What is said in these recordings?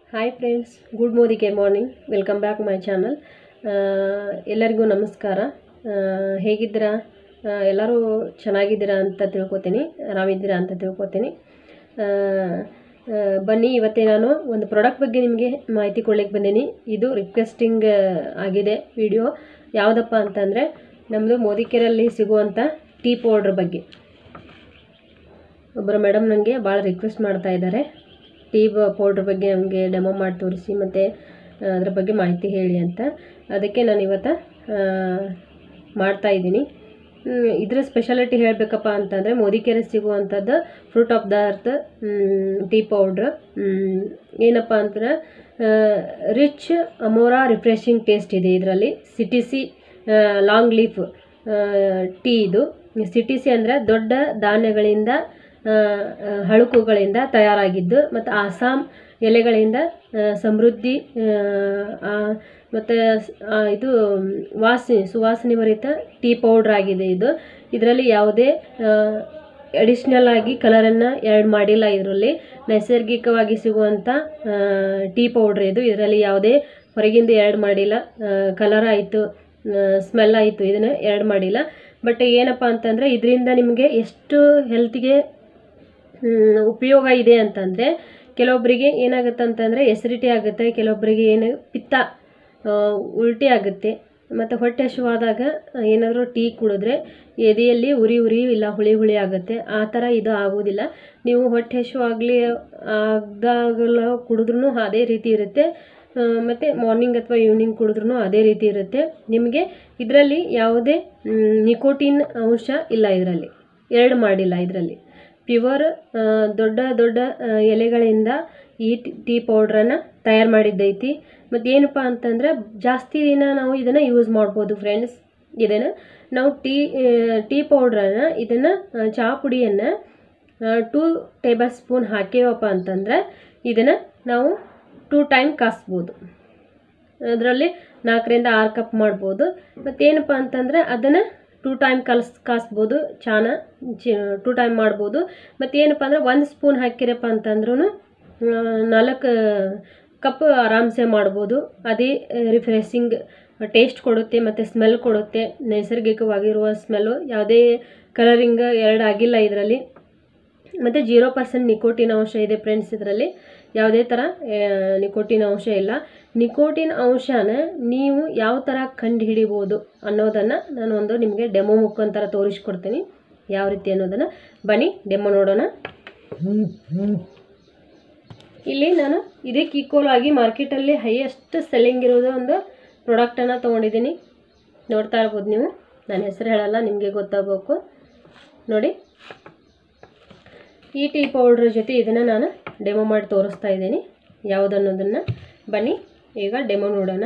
hi friends good ಮೋದಿಗೆ morning welcome back my channel ಎಲ್ಲರಿಗೂ ನಮಸ್ಕಾರ ಆ, ಹೇಗಿದ್ದೀರಾ ಆ, ಎಲ್ಲರೂ ಚೆನ್ನಾಗಿದ್ದೀರಾ ಅಂತ ತಿಳ್ಕೊತೀನಿ ಆರಾಮಿದ್ದೀರಾ ಅಂತ ತಿಳ್ಕೊತೀನಿ ಆ, ಆ, ಬನ್ನಿ ಇವತ್ತೇ ನಾನು ಒಂದು ಪ್ರಾಡಕ್ಟ್ ಬಗ್ಗೆ ನಿಮಗೆ ಮಾಹಿತಿ ಕೊಡ್ಲಿಕ್ಕೆ ಬಂದೀನಿ ಇದು ರಿಕ್ವೆಸ್ಟಿಂಗ್ ಆಗಿದೆ ವಿಡಿಯೋ ಯಾವುದಪ್ಪ ಅಂತಂದರೆ ನಮ್ಮದು ಮೋದಿಕೆರಲ್ಲಿ ಸಿಗುವಂಥ ಟೀ ಪೌಡ್ರ್ ಬಗ್ಗೆ ಒಬ್ಬರು ಮೇಡಮ್ ನನಗೆ ಭಾಳ ರಿಕ್ವೆಸ್ಟ್ ಮಾಡ್ತಾ ಇದ್ದಾರೆ ಟೀ ಪೌಡ್ರ್ ಬಗ್ಗೆ ನಮಗೆ ಡೆಮೋ ಮಾಡಿ ತೋರಿಸಿ ಮತ್ತು ಅದ್ರ ಬಗ್ಗೆ ಮಾಹಿತಿ ಹೇಳಿ ಅಂತ ಅದಕ್ಕೆ ನಾನು ಇವತ್ತು ಆ, ಮಾಡ್ತಾ ಇದ್ದೀನಿ ಹ್ಮ್, ಇದ್ರ ಸ್ಪೆಷಾಲಿಟಿ ಹೇಳಬೇಕಪ್ಪ ಅಂತಂದರೆ ಮೋದಿಕೆರೆ ಸಿಗುವಂಥದ್ದು fruit of the earth tea powder ಏನಪ್ಪ ಅಂತಂದ್ರೆ ರಿಚ್ ಅಮೋರಾ ರಿಫ್ರೆಶಿಂಗ್ ಟೇಸ್ಟ್ ಇದೆ ಇದರಲ್ಲಿ ಸಿಟಿಸಿ ಲಾಂಗ್ ಲೀಫ್ ಟೀ ಇದು ಸಿಟಿಸಿ ಅಂದರೆ ದೊಡ್ಡ ಧಾನ್ಯಗಳಿಂದ ಆ, ಆ, ಹಳುಕುಗಳಿಂದ ತಯಾರಾಗಿದ್ದು ಮತ್ತು ಆಸಾಂ ಎಲೆಗಳಿಂದ ಆ, ಸಮೃದ್ಧಿ ಮತ್ತು ಇದು ವಾಸನೆ ಸುವಾಸನೆ ಭರಿತ ಟೀ ಪೌಡ್ರ್ ಆಗಿದೆ ಇದು ಇದರಲ್ಲಿ ಯಾವುದೇ ಅಡಿಷ್ನಲ್ ಆಗಿ ಕಲರನ್ನು ಆ್ಯಡ್ ಮಾಡಿಲ್ಲ ಇದರಲ್ಲಿ ನೈಸರ್ಗಿಕವಾಗಿ ಸಿಗುವಂಥ ಟೀ ಪೌಡ್ರ್ ಇದು ಇದರಲ್ಲಿ ಯಾವುದೇ ಹೊರಗಿಂದ ಆ್ಯಡ್ ಮಾಡಿಲ್ಲ ಕಲರ್ ಆಯಿತು ಸ್ಮೆಲ್ ಆಯಿತು ಇದನ್ನು ಆ್ಯಡ್ ಮಾಡಿಲ್ಲ ಬಟ್ ಏನಪ್ಪ ಅಂತಂದರೆ ಇದರಿಂದ ನಿಮಗೆ ಎಷ್ಟು ಹೆಲ್ತ್ಗೆ ಹ್ಮ್, ಉಪಯೋಗ ಇದೆ ಅಂತಂದರೆ ಕೆಲವೊಬ್ಬರಿಗೆ ಏನಾಗುತ್ತೆ ಅಂತಂದರೆ ಎಸಿಡಿಟಿ ಆಗುತ್ತೆ ಕೆಲವೊಬ್ಬರಿಗೆ ಏನು ಪಿತ್ತ ಆ, ಉಲ್ಟಿ ಆಗುತ್ತೆ ಮತ್ತು ಹೊಟ್ಟೆ ಹಸಿವಾದಾಗ ಏನಾದರೂ ಟೀ ಕುಡಿದ್ರೆ ಎದೆಯಲ್ಲಿ ಉರಿ ಉರಿ ಇಲ್ಲ ಹುಳಿ ಹುಳಿ ಆಗುತ್ತೆ ಆ ಥರ ಇದು ಆಗೋದಿಲ್ಲ ನೀವು ಹೊಟ್ಟೆ ಹಸಿವಾಗಲಿ ಆಗ್ದಾಗಲ ಕುಡಿದ್ರೂ ಅದೇ ರೀತಿ ಇರುತ್ತೆ ಮತ್ತು ಮಾರ್ನಿಂಗ್ ಅಥವಾ ಈವ್ನಿಂಗ್ ಕುಡಿದ್ರೂ ಅದೇ ರೀತಿ ಇರುತ್ತೆ ನಿಮಗೆ ಇದರಲ್ಲಿ ಯಾವುದೇ ನಿಕೋಟಿನ್ ಅಂಶ ಇಲ್ಲ ಇದರಲ್ಲಿ ಎರಡು ಮಾಡಿಲ್ಲ ಇದರಲ್ಲಿ ಪ್ಯೂವರ್ ದೊಡ್ಡ ದೊಡ್ಡ ಆ, ಎಲೆಗಳಿಂದ ಈ ಟಿ- ಟೀ ಪೌಡ್ರನ್ನು ತಯಾರು ಮಾಡಿದ್ದೈತಿ ಮತ್ತು ಏನಪ್ಪ ಅಂತಂದರೆ ಜಾಸ್ತಿ ದಿನ ನಾವು ಇದನ್ನು ಯೂಸ್ ಮಾಡ್ಬೋದು ಫ್ರೆಂಡ್ಸ್ ಇದನ್ನು ನಾವು ಟೀ ಆ, ಟೀ ಪೌಡ್ರನ್ನು ಇದನ್ನು ಆ, ಚಹಾ ಪುಡಿಯನ್ನು ಟೂ ಟೇಬಲ್ ಸ್ಪೂನ್ ಹಾಕೇವಪ್ಪ ಅಂತಂದರೆ ಇದನ್ನು ನಾವು ಟೂ ಟೈಮ್ ಕಾಸ್ಬೋದು ಅದರಲ್ಲಿ ನಾಲ್ಕರಿಂದ ಆರು ಕಪ್ ಮಾಡ್ಬೋದು ಮತ್ತೇನಪ್ಪ ಅಂತಂದರೆ ಅದನ್ನು ಟೂ ಟೈಮ್ ಕಲ್ಸ್ ಕಾಸ್ಬೋದು ಚಾನ ಚಿ ಟೂ ಟೈಮ್ ಮಾಡ್ಬೋದು ಮತ್ತೇನಪ್ಪ ಅಂದರೆ ಒಂದು ಸ್ಪೂನ್ ಹಾಕಿರಪ್ಪ ಅಂತಂದ್ರೂ ನಾಲ್ಕು ಕಪ್ ಆರಾಮ್ಸೆ ಮಾಡ್ಬೋದು ಅದೇ ರಿಫ್ರೆಶಿಂಗ್ ಟೇಸ್ಟ್ ಕೊಡುತ್ತೆ ಮತ್ತು ಸ್ಮೆಲ್ ಕೊಡುತ್ತೆ ನೈಸರ್ಗಿಕವಾಗಿರುವ ಸ್ಮೆಲ್ಲು ಯಾವುದೇ ಕಲರಿಂಗ್ ಎರಡು ಆಗಿಲ್ಲ ಇದರಲ್ಲಿ ಮತ್ತು ಜೀರೋ ಪರ್ಸೆಂಟ್ ನಿಕೋಟಿನ್ ಅಂಶ ಇದೆ ಫ್ರೆಂಡ್ಸ್ ಇದರಲ್ಲಿ ಯಾವುದೇ ಥರ ನಿಕೋಟಿನ್ ಅಂಶ ಇಲ್ಲ ನಿಕೋಟಿನ್ ಅಂಶನ ನೀವು ಯಾವ ಥರ ಕಂಡು ಹಿಡಿಬೋದು ಅನ್ನೋದನ್ನು ನಾನು ಒಂದು ನಿಮಗೆ ಡೆಮೋ ಮುಖಾಂತರ ತೋರಿಸ್ಕೊಡ್ತೀನಿ ಯಾವ ರೀತಿ ಅನ್ನೋದನ್ನು ಬನ್ನಿ ಡೆಮೋ ನೋಡೋಣ ಇಲ್ಲಿ ನಾನು ಇದಕ್ಕೆ ಈಕ್ವಲ್ ಆಗಿ ಮಾರ್ಕೆಟಲ್ಲಿ ಹೈಯೆಸ್ಟ್ ಸೆಲ್ಲಿಂಗ್ ಇರೋದು ಒಂದು ಪ್ರಾಡಕ್ಟನ್ನು ತೊಗೊಂಡಿದ್ದೀನಿ ನೋಡ್ತಾ ಇರ್ಬೋದು ನೀವು ನನ್ನ ಹೆಸರು ಹೇಳಲ್ಲ ನಿಮಗೆ ಗೊತ್ತಾಗಬೇಕು ನೋಡಿ ಈ ಟೀ ಪೌಡ್ರ್ ಜೊತೆ ಇದನ್ನು ನಾನು ಡೆಮೋ ಮಾಡಿ ತೋರಿಸ್ತಾ ಇದ್ದೀನಿ ಯಾವುದನ್ನೋದನ್ನು ಬನ್ನಿ ಈಗ ಡೆಮೋ ನೋಡೋಣ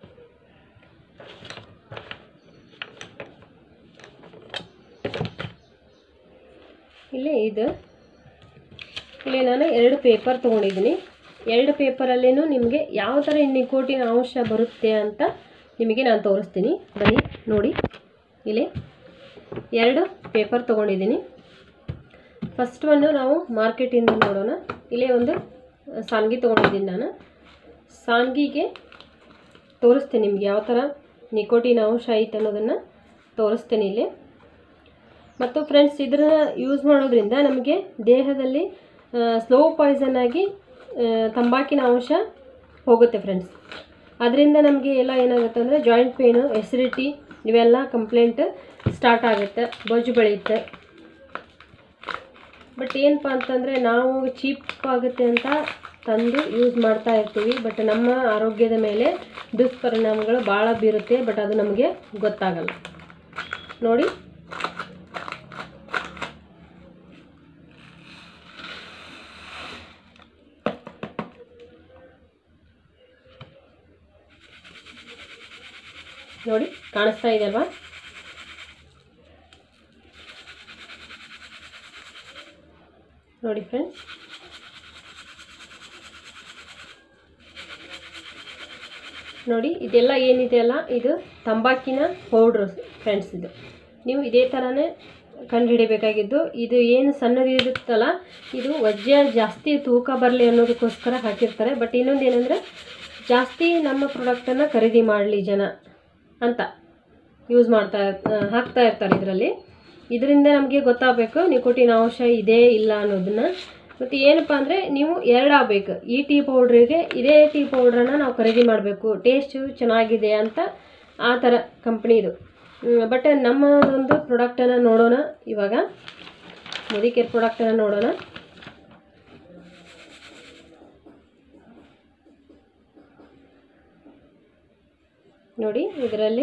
ಇಲ್ಲಿ ಇದು ಇಲ್ಲಿ ನಾನು ಎರಡು ಪೇಪರ್ ತೊಗೊಂಡಿದ್ದೀನಿ ಎರಡು ಪೇಪರಲ್ಲಿನೂ ನಿಮಗೆ ಯಾವ ಥರ ನಿಕೋಟಿನ್ ಅಂಶ ಬರುತ್ತೆ ಅಂತ ನಿಮಗೆ ನಾನು ತೋರಿಸ್ತೀನಿ ಬನ್ನಿ ನೋಡಿ ಇಲ್ಲಿ ಎರಡು ಪೇಪರ್ ತೊಗೊಂಡಿದ್ದೀನಿ ಫಸ್ಟ್ ಒಂದು ನಾವು ಮಾರ್ಕೆಟಿಂದ ನೋಡೋಣ ಇಲ್ಲೇ ಒಂದು ಸಾನ್ಗಿ ತೊಗೊಂಡಿದ್ದೀನಿ ನಾನು ಸಾನ್ಗಿಗೆ ತೋರಿಸ್ತೀನಿ ನಿಮ್ಗೆ ಯಾವ ಥರ ನಿಕೋಟಿನ್ ಅಂಶ ಐತೆ ಅನ್ನೋದನ್ನು ತೋರಿಸ್ತೀನಿ ಇಲ್ಲಿ ಮತ್ತು ಫ್ರೆಂಡ್ಸ್ ಇದನ್ನ ಯೂಸ್ ಮಾಡೋದ್ರಿಂದ ನಮಗೆ ದೇಹದಲ್ಲಿ ಸ್ಲೋ ಪಾಯ್ಸನ್ ಆಗಿ ಆ, ತಂಬಾಕಿನ ಅಂಶ ಹೋಗುತ್ತೆ ಫ್ರೆಂಡ್ಸ್ ಅದರಿಂದ ನಮಗೆ ಎಲ್ಲ ಏನಾಗುತ್ತೆ ಅಂದರೆ ಜಾಯಿಂಟ್ ಪೇನು ಎಸಿಡಿಟಿ ಇವೆಲ್ಲ ಕಂಪ್ಲೇಂಟ್ ಸ್ಟಾರ್ಟ್ ಆಗುತ್ತೆ ಬೊಜ್ಜು ಬೆಳೆಯುತ್ತೆ ಬಟ್ ಏನಪ್ಪ ಅಂತಂದರೆ ನಾವು ಚೀಪ್ ಆಗುತ್ತೆ ಅಂತ ತಂದು ಯೂಸ್ ಮಾಡ್ತಾ ಇರ್ತೀವಿ ಬಟ್ ನಮ್ಮ ಆರೋಗ್ಯದ ಮೇಲೆ ದುಷ್ಪರಿಣಾಮಗಳು ಭಾಳ ಬೀರುತ್ತೆ ಬಟ್ ಅದು ನಮಗೆ ಗೊತ್ತಾಗಲ್ಲ ನೋಡಿ ನೋಡಿ ಕಾಣಿಸ್ತಾ ಇದೆ ಅಲ್ವಾ ನೋಡಿ ಫ್ರೆಂಡ್ಸ್ ನೋಡಿ ಇದೆಲ್ಲ ಏನಿದೆಯಲ್ಲ ಇದು ತಂಬಾಕಿನ ಪೌಡ್ರು ಫ್ರೆಂಡ್ಸ್ ಇದು ನೀವು ಇದೇ ಥರನೇ ಕಂಡುಹಿಡಿಬೇಕಾಗಿದ್ದು ಇದು ಏನು ಸಣ್ಣದಿರುತ್ತಲ್ಲ ಇದು ವಜ್ರ ಜಾಸ್ತಿ ತೂಕ ಬರಲಿ ಅನ್ನೋದಕ್ಕೋಸ್ಕರ ಹಾಕಿರ್ತಾರೆ ಬಟ್ ಇನ್ನೊಂದು ಏನಂದರೆ ಜಾಸ್ತಿ ನಮ್ಮ ಪ್ರಾಡಕ್ಟನ್ನು ಖರೀದಿ ಮಾಡಲಿ ಜನ ಅಂತ ಯೂಸ್ ಮಾಡ್ತಾ ಆ, ಹಾಕ್ತಾ ಇರ್ತಾರೆ ಇದರಲ್ಲಿ ಇದರಿಂದ ನಮಗೆ ಗೊತ್ತಾಗಬೇಕು ನಿಕೋಟಿನ್ ಅಂಶ ಇದೆ ಇಲ್ಲ ಅನ್ನೋದನ್ನ ಮತ್ತು ಏನಪ್ಪ ಅಂದರೆ ನೀವು ಎರಡು ಆಗಬೇಕು ಈ ಟೀ ಪೌಡ್ರಿಗೆ ಇದೇ ಟೀ ಪೌಡ್ರನ್ನ ನಾವು ಖರೀದಿ ಮಾಡಬೇಕು ಟೇಸ್ಟು ಚೆನ್ನಾಗಿದೆ ಅಂತ ಆ ಥರ ಕಂಪ್ನಿದು ಬಟ್ ನಮ್ಮ ಒಂದು ಪ್ರಾಡಕ್ಟನ್ನು ನೋಡೋಣ ಇವಾಗ ಮೋದಿ ಕೇರ್ ಪ್ರಾಡಕ್ಟನ್ನು ನೋಡೋಣ ನೋಡಿ ಇದರಲ್ಲಿ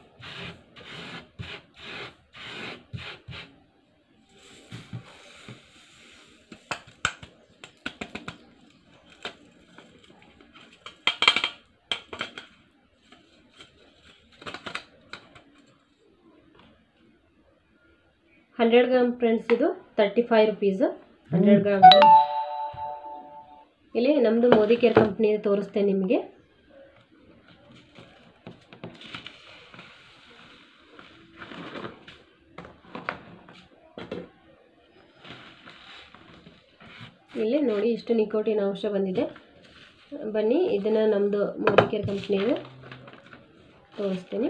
ಹಂಡ್ರೆಡ್ ಗ್ರಾಮ್ ಫ್ರೆಂಡ್ಸ್ ಇದು thirty five rupees hundred gram ಇಲ್ಲಿ ನಮ್ಮದು ಮೋದಿ ಕೇರ್ ಕಂಪ್ನಿ ತೋರಿಸ್ತೇನೆ ನಿಮಗೆ ಇಲ್ಲಿ ನೋಡಿ ಇಷ್ಟು ನಿಕೋಟಿನ್ ಅಂಶ ಬಂದಿದೆ ಬನ್ನಿ ಇದನ್ನು ನಮ್ಮದು ಮೋದಿ ಕೇರ್ ಕಂಪ್ನಿದು ತೋರಿಸ್ತೀನಿ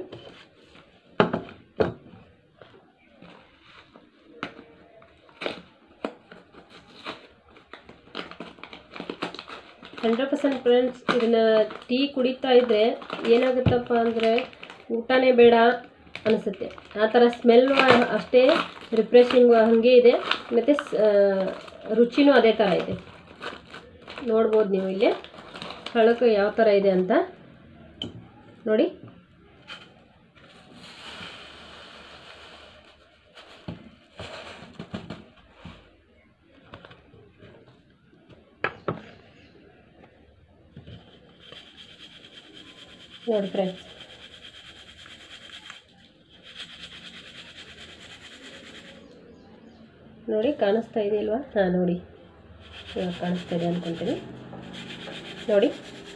ಹಂಡ್ರೆಡ್ ಪರ್ಸೆಂಟ್ ಫ್ರೆಂಡ್ಸ್ ಇದನ್ನು ಟೀ ಕುಡಿತಾ ಇದ್ದರೆ ಏನಾಗುತ್ತಪ್ಪ ಅಂದರೆ ಊಟನೇ ಬೇಡ ಅನಿಸುತ್ತೆ ಆ ಥರ ಸ್ಮೆಲ್ ಅಷ್ಟೇ ರಿಫ್ರೆಶಿಂಗ್ ಹಾಗೆ ಇದೆ ಮತ್ತು ರುಚಿನೂ ಅದೇ ಥರ ಇದೆ ನೋಡ್ಬೋದು ನೀವು ಇಲ್ಲಿ ಹಳಕು ಯಾವ ಥರ ಇದೆ ಅಂತ ನೋಡಿ ನೋಡಿ ಫ್ರೆಂಡ್ಸ್ ನೋಡಿ ಕಾಣಿಸ್ತಾ ಇದೆಯಲ್ವಾ ಹಾಂ ನೋಡಿ ಇವಾಗ ಕಾಣಿಸ್ತಾ ಇದೆ ಅಂದ್ಕೊತೀನಿ ನೋಡಿ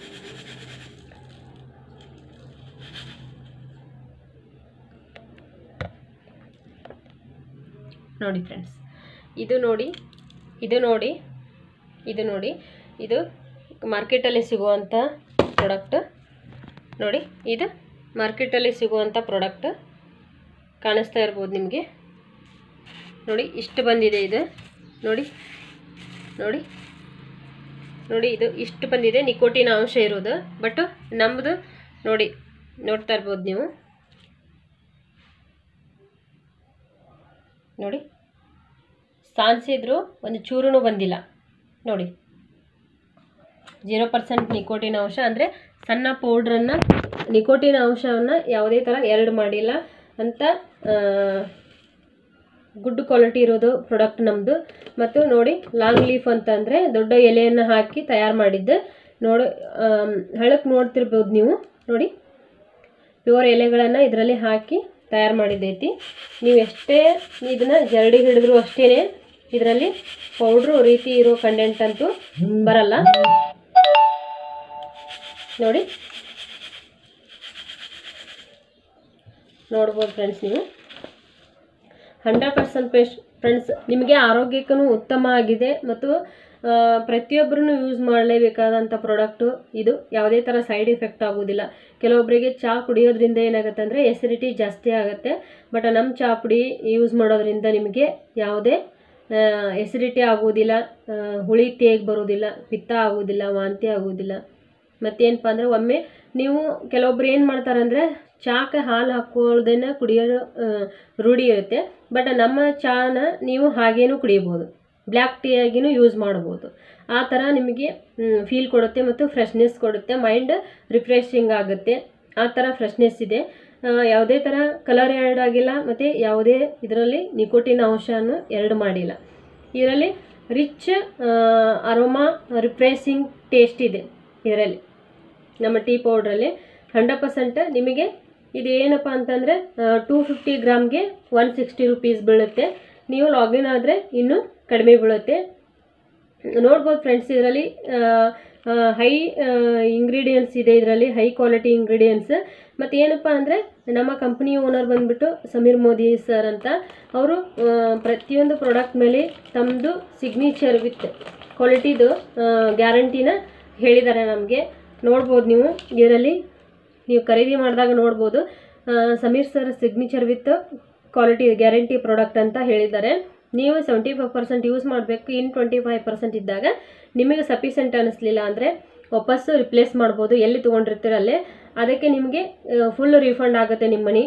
ನೋಡಿ ಫ್ರೆಂಡ್ಸ್ ಇದು ನೋಡಿ ಇದು ನೋಡಿ ಇದು ನೋಡಿ ಇದು ಮಾರ್ಕೆಟಲ್ಲಿ ಸಿಗುವಂಥ ಪ್ರಾಡಕ್ಟ್ ನೋಡಿ ಇದು ಮಾರ್ಕೆಟಲ್ಲಿ ಸಿಗುವಂಥ ಪ್ರಾಡಕ್ಟ್ ಕಾಣಿಸ್ತಾ ಇರ್ಬೋದು ನಿಮಗೆ ನೋಡಿ ಇಷ್ಟು ಬಂದಿದೆ ಇದು ನೋಡಿ ನೋಡಿ ನೋಡಿ ಇದು ಇಷ್ಟು ಬಂದಿದೆ ನಿಕೋಟಿನ ಅಂಶ ಇರೋದು ಬಟ್ ನಮ್ಮದು ನೋಡಿ ನೋಡ್ತಾ ಇರ್ಬೋದು ನೀವು ನೋಡಿ ಸಾನ್ಸಿದ್ರು ಒಂದು ಚೂರೂ ಬಂದಿಲ್ಲ ನೋಡಿ ಜೀರೋ ಪರ್ಸೆಂಟ್ ನಿಕೋಟಿನ್ ಅಂಶ ಅಂದರೆ ಸಣ್ಣ ಪೌಡ್ರನ್ನು ನಿಕೋಟಿನ್ ಅಂಶವನ್ನು ಯಾವುದೇ ಥರ ಎರಡು ಮಾಡಿಲ್ಲ ಅಂತ ಗುಡ್ ಕ್ವಾಲಿಟಿ ಇರೋದು ಪ್ರಾಡಕ್ಟ್ ನಮ್ಮದು ಮತ್ತು ನೋಡಿ ಲಾಂಗ್ ಲೀಫ್ ಅಂತಂದರೆ ದೊಡ್ಡ ಎಲೆಯನ್ನು ಹಾಕಿ ತಯಾರು ಮಾಡಿದ್ದು ನೋಡಿ ಹಳಕ್ಕೆ ನೋಡ್ತಿರ್ಬೋದು ನೀವು ನೋಡಿ ಪ್ಯೂರ್ ಎಲೆಗಳನ್ನು ಇದರಲ್ಲಿ ಹಾಕಿ ತಯಾರು ಮಾಡಿದ್ದೈತಿ ನೀವು ಎಷ್ಟೇ ಇದನ್ನು ಜರಡಿ ಹಿಡಿದ್ರು ಅಷ್ಟೇ ಇದರಲ್ಲಿ ಪೌಡ್ರು ರೀತಿ ಇರೋ ಕಂಡೆಂಟ್ ಅಂತೂ ಬರಲ್ಲ ನೋಡಿ ನೋಡ್ಬೋದು ಫ್ರೆಂಡ್ಸ್ ನೀವು ಹಂಡ್ರೆಡ್ ಪರ್ಸೆಂಟ್ ಪೇಸ್ಟ್ ಫ್ರೆಂಡ್ಸ್ ನಿಮಗೆ ಆರೋಗ್ಯಕ್ಕೂ ಉತ್ತಮ ಆಗಿದೆ ಮತ್ತು ಪ್ರತಿಯೊಬ್ಬರೂ ಯೂಸ್ ಮಾಡಲೇಬೇಕಾದಂಥ ಪ್ರಾಡಕ್ಟು ಇದು ಯಾವುದೇ ಥರ ಸೈಡ್ ಎಫೆಕ್ಟ್ ಆಗೋದಿಲ್ಲ ಕೆಲವೊಬ್ಬರಿಗೆ ಚಹಾ ಕುಡಿಯೋದ್ರಿಂದ ಏನಾಗುತ್ತೆ ಅಂದರೆ ಎಸಿಡಿಟಿ ಜಾಸ್ತಿ ಆಗುತ್ತೆ ಬಟ್ ನಮ್ಮ ಚಹಾ ಪುಡಿ ಯೂಸ್ ಮಾಡೋದ್ರಿಂದ ನಿಮಗೆ ಯಾವುದೇ ಎಸಿಡಿಟಿ ಆಗೋದಿಲ್ಲ ಆ, ಹುಳಿ ತೇಗ್ ಬರೋದಿಲ್ಲ ಪಿತ್ತ ಆಗೋದಿಲ್ಲ ವಾಂತಿ ಆಗೋದಿಲ್ಲ ಮತ್ತೇನಪ್ಪ ಅಂದರೆ ಒಮ್ಮೆ ನೀವು ಕೆಲವೊಬ್ರು ಏನು ಮಾಡ್ತಾರೆ ಅಂದರೆ ಚಾಕ್ಕೆ ಹಾಲು ಹಾಕ್ಕೊಳ್ದೇನೆ ಕುಡಿಯೋ ಆ, ರೂಢಿ ಇರುತ್ತೆ ಬಟ್ ನಮ್ಮ ಚಾನ ನೀವು ಹಾಗೇನೂ ಕುಡಿಬೋದು ಬ್ಲ್ಯಾಕ್ ಟೀ ಆಗಿನೂ ಯೂಸ್ ಮಾಡ್ಬೋದು ಆ ಥರ ನಿಮಗೆ ಫೀಲ್ ಕೊಡುತ್ತೆ ಮತ್ತು ಫ್ರೆಶ್ನೆಸ್ ಕೊಡುತ್ತೆ ಮೈಂಡ್ ರಿಫ್ರೆಶಿಂಗ್ ಆಗುತ್ತೆ ಆ ಥರ ಫ್ರೆಶ್ನೆಸ್ ಇದೆ ಆ, ಯಾವುದೇ ಥರ ಕಲರ್ ಆ್ಯಡ್ ಆಗಿಲ್ಲ ಮತ್ತು ಯಾವುದೇ ಇದರಲ್ಲಿ ನಿಕೋಟಿನ್ ಅಂಶನೂ ಎರಡು ಮಾಡಿಲ್ಲ ಇದರಲ್ಲಿ ರಿಚ್ ಅರೋಮಾ ರಿಫ್ರೆಶಿಂಗ್ ಟೇಸ್ಟ್ ಇದೆ ಇದರಲ್ಲಿ ನಮ್ಮ ಟೀ ಪೌಡ್ರಲ್ಲಿ ಹಂಡ್ರೆಡ್ ಪರ್ಸೆಂಟ್ ನಿಮಗೆ ಇದು ಏನಪ್ಪ ಅಂತಂದರೆ ಟೂ ಫಿಫ್ಟಿ ಗ್ರಾಮ್ಗೆ ಒನ್ ಸಿಕ್ಸ್ಟಿ ರುಪೀಸ್ ಬೀಳುತ್ತೆ ನೀವು ಲಾಗಿನ್ ಆದರೆ ಇನ್ನೂ ಕಡಿಮೆ ಬೀಳುತ್ತೆ ನೋಡ್ಬೋದು ಫ್ರೆಂಡ್ಸ್ ಇದರಲ್ಲಿ ಹೈ ಇಂಗ್ರೀಡಿಯೆಂಟ್ಸ್ ಇದೆ ಇದರಲ್ಲಿ ಹೈ ಕ್ವಾಲಿಟಿ ಇಂಗ್ರೀಡಿಯೆಂಟ್ಸ್ ಮತ್ತು ಏನಪ್ಪ ಅಂದರೆ ನಮ್ಮ ಕಂಪ್ನಿ ಓನರ್ ಬಂದ್ಬಿಟ್ಟು ಸಮೀರ್ ಮೋದಿ ಸರ್ ಅಂತ ಅವರು ಪ್ರತಿಯೊಂದು ಪ್ರಾಡಕ್ಟ್ ಮೇಲೆ ತಮ್ಮದು ಸಿಗ್ನೇಚರ್ ವಿತ್ ಕ್ವಾಲಿಟಿದು ಗ್ಯಾರಂಟಿನ ಹೇಳಿದ್ದಾರೆ ನಮಗೆ ನೋಡ್ಬೋದು ನೀವು ಇದರಲ್ಲಿ ನೀವು ಖರೀದಿ ಮಾಡಿದಾಗ ನೋಡ್ಬೋದು ಆ, Sameer sir signature with quality guarantee product ಅಂತ ಹೇಳಿದ್ದಾರೆ ನೀವು ಸೆವೆಂಟಿ ಫೈವ್ ಪರ್ಸೆಂಟ್ ಯೂಸ್ ಮಾಡಬೇಕು ಇನ್ ಟ್ವೆಂಟಿ ಫೈವ್ ಪರ್ಸೆಂಟ್ ಇದ್ದಾಗ ನಿಮಗೆ ಸಫಿಷಿಯೆಂಟ್ ಅನ್ನಿಸ್ಲಿಲ್ಲ ಅಂದರೆ ವಾಪಸ್ಸು ರಿಪ್ಲೇಸ್ ಮಾಡ್ಬೋದು ಎಲ್ಲಿ ತೊಗೊಂಡಿರ್ತೀರ ಅಲ್ಲೇ ಅದಕ್ಕೆ ನಿಮಗೆ ಫುಲ್ ರೀಫಂಡ್ ಆಗುತ್ತೆ ನಿಮ್ಮ ಮನಿ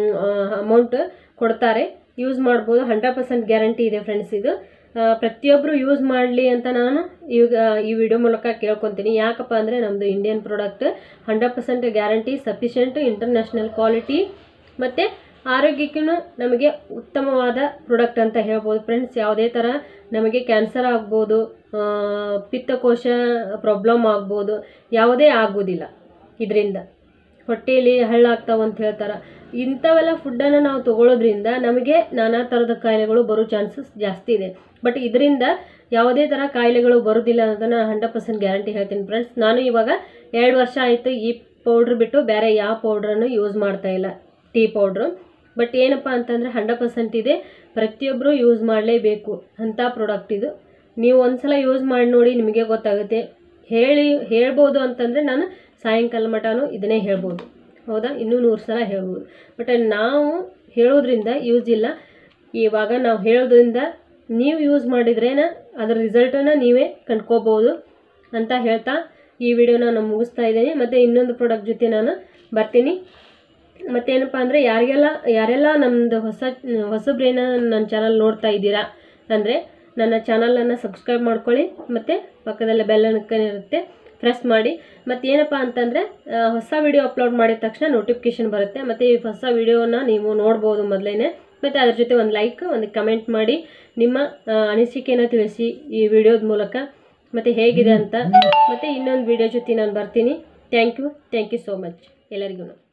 ಅಮೌಂಟ್ ಕೊಡ್ತಾರೆ ಯೂಸ್ ಮಾಡ್ಬೋದು ಹಂಡ್ರೆಡ್ ಪರ್ಸೆಂಟ್ ಗ್ಯಾರಂಟಿ ಇದೆ ಫ್ರೆಂಡ್ಸ್ ಇದು ಆ, ಪ್ರತಿಯೊಬ್ಬರು ಯೂಸ್ ಮಾಡಲಿ ಅಂತ ನಾನು ಈಗ ಈ ವಿಡಿಯೋ ಮೂಲಕ ಕೇಳ್ಕೊತೀನಿ ಯಾಕಪ್ಪ ಅಂದರೆ ನಮ್ಮದು Indian product hundred percent guarantee sufficient international quality ಮತ್ತು ಆರೋಗ್ಯಕ್ಕೂ ನಮಗೆ ಉತ್ತಮವಾದ ಪ್ರಾಡಕ್ಟ್ ಅಂತ ಹೇಳ್ಬೋದು ಫ್ರೆಂಡ್ಸ್ ಯಾವುದೇ ಥರ ನಮಗೆ ಕ್ಯಾನ್ಸರ್ ಆಗ್ಬೋದು ಆ, ಪಿತ್ತಕೋಶ ಪ್ರಾಬ್ಲಮ್ ಆಗ್ಬೋದು ಯಾವುದೇ ಆಗೋದಿಲ್ಲ ಇದರಿಂದ ಹೊಟ್ಟೆಯಲ್ಲಿ ಹಳ್ಳಾಗ್ತಾವೆ ಅಂತ ಹೇಳ್ತಾರೆ ಇಂಥವೆಲ್ಲ ಫುಡ್ಡನ್ನು ನಾವು ತಗೊಳ್ಳೋದ್ರಿಂದ ನಮಗೆ ನಾನಾ ಥರದ ಕಾಯಿಲೆಗಳು ಬರೋ ಚಾನ್ಸಸ್ ಜಾಸ್ತಿ ಇದೆ ಬಟ್ ಇದರಿಂದ ಯಾವುದೇ ಥರ ಕಾಯಿಲೆಗಳು ಬರೋದಿಲ್ಲ ಅನ್ನೋದನ್ನು ಹಂಡ್ರೆಡ್ ಪರ್ಸೆಂಟ್ ಗ್ಯಾರಂಟಿ ಹೇಳ್ತೀನಿ ಫ್ರೆಂಡ್ಸ್ ನಾನು ಇವಾಗ ಎರಡು ವರ್ಷ ಆಯಿತು ಈ ಪೌಡ್ರ್ ಬಿಟ್ಟು ಬೇರೆ ಯಾವ ಪೌಡ್ರನ್ನು ಯೂಸ್ ಮಾಡ್ತಾ ಇಲ್ಲ ಟೀ ಪೌಡ್ರು ಬಟ್ ಏನಪ್ಪ ಅಂತಂದರೆ ಹಂಡ್ರೆಡ್ ಪರ್ಸೆಂಟ್ ಇದೆ ಪ್ರತಿಯೊಬ್ಬರು ಯೂಸ್ ಮಾಡಲೇಬೇಕು ಅಂಥ ಪ್ರಾಡಕ್ಟ್ ಇದು ನೀವು ಒಂದ್ಸಲ ಯೂಸ್ ಮಾಡಿ ನೋಡಿ ನಿಮಗೆ ಗೊತ್ತಾಗುತ್ತೆ ಹೇಳಿ ಹೇಳ್ಬೋದು ಅಂತಂದರೆ ನಾನು ಸಾಯಂಕಾಲ ಮಟನೂ ಇದನ್ನೇ ಹೇಳ್ಬೋದು ಹೌದಾ ಇನ್ನೂ ನೂರು ಸಲ ಹೇಳ್ಬೋದು ಬಟ್ ನಾವು ಹೇಳೋದ್ರಿಂದ ಯೂಸ್ ಇಲ್ಲ ಇವಾಗ ನಾವು ಹೇಳೋದ್ರಿಂದ ನೀವು ಯೂಸ್ ಮಾಡಿದ್ರೇನ ಅದರ ರಿಸಲ್ಟನ್ನು ನೀವೇ ಕಂಡ್ಕೋಬೋದು ಅಂತ ಹೇಳ್ತಾ ಈ ವಿಡಿಯೋನ ನಾನು ಮುಗಿಸ್ತಾ ಇದ್ದೀನಿ ಮತ್ತು ಇನ್ನೊಂದು ಪ್ರಾಡಕ್ಟ್ ಜೊತೆ ನಾನು ಬರ್ತೀನಿ ಮತ್ತೇನಪ್ಪ ಅಂದರೆ ಯಾರಿಗೆಲ್ಲ ಯಾರೆಲ್ಲ ನಮ್ಮದು ಹೊಸ ಹೊಸಬ್ರೇನ ನನ್ನ ಚಾನಲ್ ನೋಡ್ತಾ ಇದ್ದೀರಾ ಅಂದರೆ ನನ್ನ ಚಾನಲನ್ನು ಸಬ್ಸ್ಕ್ರೈಬ್ ಮಾಡ್ಕೊಳ್ಳಿ ಮತ್ತು ಪಕ್ಕದಲ್ಲೇ ಬೆಲ್ ಅನ್ಕನ್ ಇರುತ್ತೆ ಪ್ರೆಸ್ ಮಾಡಿ ಮತ್ತು ಏನಪ್ಪ ಅಂತಂದರೆ ಆ, ಹೊಸ ವಿಡಿಯೋ ಅಪ್ಲೋಡ್ ಮಾಡಿದ ತಕ್ಷಣ ನೋಟಿಫಿಕೇಷನ್ ಬರುತ್ತೆ ಮತ್ತು ಈ ಹೊಸ ವಿಡಿಯೋನ ನೀವು ನೋಡ್ಬೋದು ಮೊದಲೇ ಮತ್ತು ಅದ್ರ ಜೊತೆ ಒಂದು ಲೈಕ್ ಒಂದು ಕಮೆಂಟ್ ಮಾಡಿ ನಿಮ್ಮ ಆ, ಅನಿಸಿಕೆನ ತಿಳಿಸಿ ಈ ವಿಡಿಯೋದ ಮೂಲಕ ಮತ್ತು ಹೇಗಿದೆ ಅಂತ ಮತ್ತು ಇನ್ನೊಂದು ವಿಡಿಯೋ ಜೊತೆ ನಾನು ಬರ್ತೀನಿ thank you thank you so much ಎಲ್ಲರಿಗೂ